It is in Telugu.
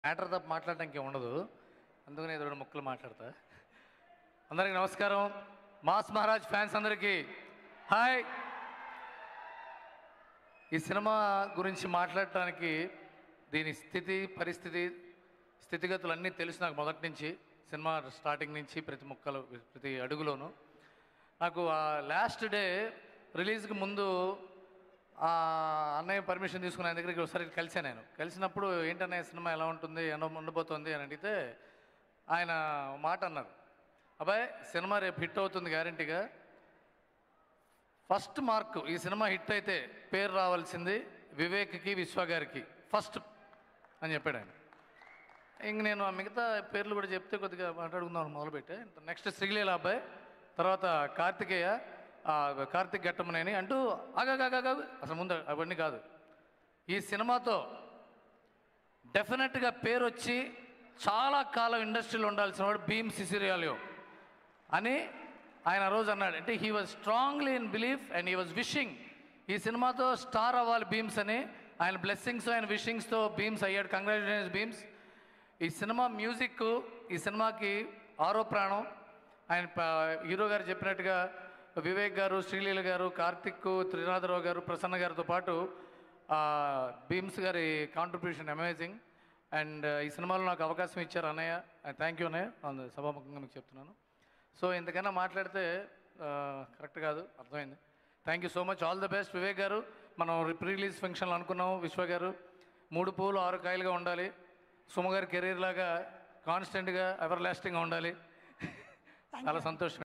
మ్యాటర్ తప్ప మాట్లాడడానికి ఏం ఉండదు అందుకని ఏదో రెండు ముక్కలు మాట్లాడతా అందరికీ నమస్కారం మాస్ మహారాజ్ ఫ్యాన్స్ అందరికీ హాయ్ ఈ సినిమా గురించి మాట్లాడటానికి దీని స్థితి పరిస్థితి స్థితిగతులు అన్నీ తెలుసు నాకు మొదటి నుంచి సినిమా స్టార్టింగ్ నుంచి ప్రతి ముక్కలు ప్రతి అడుగులోనూ నాకు ఆ లాస్ట్ డే రిలీజ్కి ముందు ఆ అన్నయ్య పర్మిషన్ తీసుకుని ఆయన దగ్గరికి ఒకసారి కలిసాను నేను కలిసినప్పుడు ఏంటన్నయ్య సినిమా ఎలా ఉంటుంది ఎలా ఉండబోతోంది అని అడిగితే ఆయన ఓ మాట అన్నారు అబ్బాయి సినిమా రేపు హిట్ అవుతుంది గ్యారంటీగా ఫస్ట్ మార్క్ ఈ సినిమా హిట్ అయితే పేరు రావాల్సింది వివేక్కి విశ్వ గారికి ఫస్ట్ అని చెప్పాడు ఆయన ఇంక నేను ఆ మిగతా పేర్లు కూడా చెప్తే కొద్దిగా మాట్లాడుకుందాం మొదలుపెట్టే నెక్స్ట్ శ్రీలీల అబ్బాయి తర్వాత కార్తికేయ ఆ, కార్తిక్ ఘట్టమనేని అంటూ ఆగాగాగా అసలు ముందు అవన్నీ కాదు ఈ సినిమాతో డెఫినెట్గా పేరు వచ్చి చాలా కాలం ఇండస్ట్రీలో ఉండాల్సిన వాడు భీమ్ సిసిరియాలియో అని ఆయన ఆ రోజు అన్నాడు అంటే he was strongly in belief and he was wishing ఈ సినిమాతో స్టార్ అవ్వాలి భీమ్స్ అని ఆయన బ్లెస్సింగ్స్ ఆయన విషింగ్స్తో భీమ్స్ అయ్యాడు కంగ్రాచులేషన్స్ భీమ్స్ ఈ సినిమా మ్యూజిక్ ఈ సినిమాకి ఆరో ప్రాణం ఆయన ప- హీరో గారు చెప్పినట్టుగా వివేక్ గారు శ్రీలీల గారు కార్తిక్ త్రినాథరావు గారు ప్రసన్న గారితో పాటు ఆ, భీమ్స్ గారి కాంట్రిబ్యూషన్ అమేజింగ్ అండ్ ఈ సినిమాలో నాకు అవకాశం ఇచ్చారు అన్నయ్య థ్యాంక్ యూ అన్నయ్య అందు సభాముఖంగా మీకు చెప్తున్నాను సో ఇంతకన్నా మాట్లాడితే కరెక్ట్ కాదు అర్థమైంది thank you so much all the best Vivek garu మనం ప్రీ రిలీజ్ ఫంక్షన్లో అనుకున్నాం విశ్వ గారు మూడు పూలు ఆరు కాయలుగా ఉండాలి సుమ గారి కెరీర్ లాగా కాన్స్టెంట్గా ఎవర్ లాస్టింగ్గా ఉండాలి చాలా సంతోషం